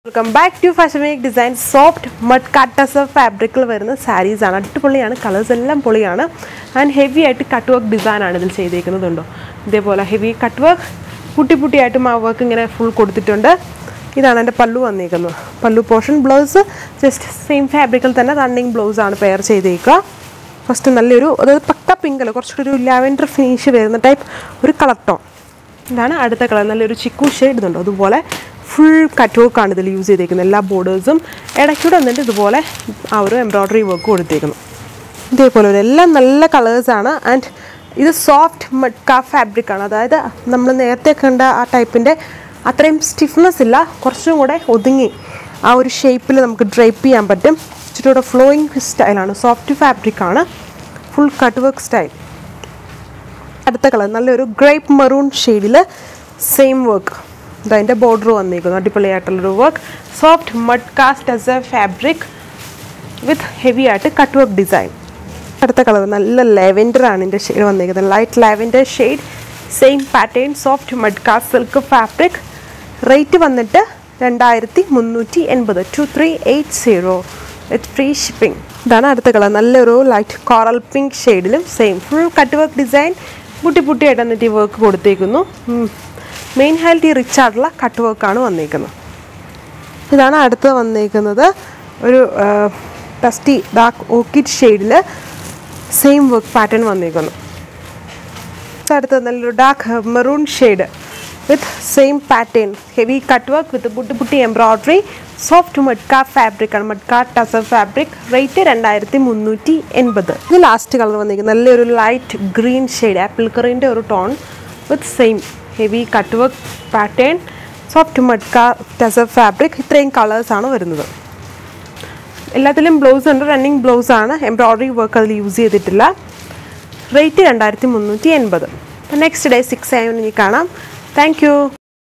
welcome back to fashion make design soft mud cuts ഫാബ്രിക്കിൽ വരുന്ന സാരീസ് ആണ് അടിപൊളിയാണ് കളേഴ്സ് എല്ലാം പൊളിയാണ് ആൻഡ് ഹെവി ആയിട്ട് കട്ട് വർക്ക് ഡിസൈൻ ആണ് ഇതിൽ ചെയ്തേക്കുന്നതുണ്ടോ ഇതേപോലെ ഹെവി കട്ട് വർക്ക് കുട്ടി കുട്ടിയായിട്ടും ആ വർക്ക് ഇങ്ങനെ ഫുൾ കൊടുത്തിട്ടുണ്ട് ഇതാണ് എൻ്റെ പല്ലു വന്നേക്കുന്നത് പല്ലു പോർഷൻ ബ്ലൗസ് ജസ്റ്റ് സെയിം ഫാബ്രിക്കിൽ തന്നെ റണ്ണിങ് ബ്ലൗസ് ആണ് പെയർ ചെയ്തേക്കുക ഫസ്റ്റ് നല്ലൊരു അതായത് പക്ക പിങ്ക് കുറച്ചുകൂടി ഒരു ലാവൻഡർ ഫിനിഷ് വരുന്ന ടൈപ്പ് ഒരു കളർ ടോൺ ഇതാണ് അടുത്ത കളർ നല്ലൊരു ചിക്കു ഷെയ്ഡ് ഇതുണ്ട് അതുപോലെ ഫുൾ കട്ട് വർക്കാണ് ഇതിൽ യൂസ് ചെയ്തേക്കുന്നത് എല്ലാ ബോർഡേഴ്സും ഇടയ്ക്കൂടെ വന്നിട്ട് ഇതുപോലെ ആ ഒരു എംബ്രോയ്ഡറി വർക്ക് കൊടുത്തേക്കുന്നു ഇതേപോലെ ഒരു എല്ലാം നല്ല കളേഴ്സാണ് ആൻഡ് ഇത് സോഫ്റ്റ് മഡ്ക ഫാബ്രിക് ആണ് അതായത് നമ്മൾ നേരത്തെ കണ്ട ആ ടൈപ്പിൻ്റെ അത്രയും സ്റ്റിഫ്നെസ് ഇല്ല കുറച്ചും കൂടെ ഒതുങ്ങി ആ ഒരു ഷേപ്പിൽ നമുക്ക് ഡ്രൈപ്പ് ചെയ്യാൻ പറ്റും ഇച്ചിരി കൂടെ ഫ്ലോയിങ് സ്റ്റൈലാണ് സോഫ്റ്റ് ഫാബ്രിക് ആണ് ഫുൾ കട്ട് വർക്ക് സ്റ്റൈൽ അടുത്ത കളർ നല്ലൊരു ഗ്രേപ്പ് മെറൂൺ ഷെയ്ഡിൽ സെയിം വർക്ക് അതിൻ്റെ ബോർഡർ വന്നിരിക്കുന്നു അടിപൊളിയായിട്ടുള്ളൊരു work soft mud cast as a fabric with heavy ആയിട്ട് കട്ട് വർക്ക് ഡിസൈൻ അടുത്ത കളർ നല്ല ലെവൻഡർ ആണ് ഇതിൻ്റെ ഷെയ്ഡ് വന്നിരിക്കുന്നത് light lavender shade same pattern soft mud cast silk fabric rate വന്നിട്ട് രണ്ടായിരത്തി മുന്നൂറ്റി എൺപത് two three eight zero with free shipping ഇതാണ് അടുത്ത കളർ നല്ലൊരു ലൈറ്റ് കോറൽ പിങ്ക് ഷെയ്ഡിലും same full cut work design പുട്ടി പുട്ടിയായിട്ട് എന്നിട്ട് ഈ വർക്ക് കൊടുത്തേക്കുന്നു മെയിൻ ഹൈലൈറ്റ് ഈ റിച്ച് ആയിട്ടുള്ള കട്ട് വർക്കാണ് വന്നേക്കുന്നത് ഇതാണ് അടുത്ത് വന്നേക്കുന്നത് ഒരു ടസ്റ്റി ഡാർക്ക് ഓക്കിഡ് ഷെയ്ഡിൽ സെയിം വർക്ക് പാറ്റേൺ വന്നേക്കുന്നു അടുത്തത് നല്ലൊരു dark maroon shade with same pattern heavy cut work with പുട്ടി പുട്ടി എംബ്രോയ്ഡറി സോഫ്റ്റ് മഡ്ക ഫാബ്രിക് ആണ് മഡ്ക ടസർ ഫാബ്രിക് റേറ്റ് രണ്ടായിരത്തി മുന്നൂറ്റി എൺപത് ഇത് ലാസ്റ്റ് കളർ വന്നിരിക്കുന്നത് നല്ലൊരു ലൈറ്റ് ഗ്രീൻ ഷെയ്ഡ് ആപ്പിൾ കറിൻ്റെ ഒരു tone with same heavy cut work pattern soft matka tussar fabric ഇത്രയും കളേഴ്സാണ് വരുന്നത് എല്ലാത്തിലും ബ്ലൗസ് ഉണ്ട് റണ്ണിങ് ബ്ലൗസ് ആണ് എംബ്രോയ്ഡറി വർക്ക് അതിൽ യൂസ് ചെയ്തിട്ടില്ല റേറ്റ് രണ്ടായിരത്തി മുന്നൂറ്റി എൺപത് നെക്സ്റ്റ് ഡേ സിക്സ് ആയി കാണാം താങ്ക് യു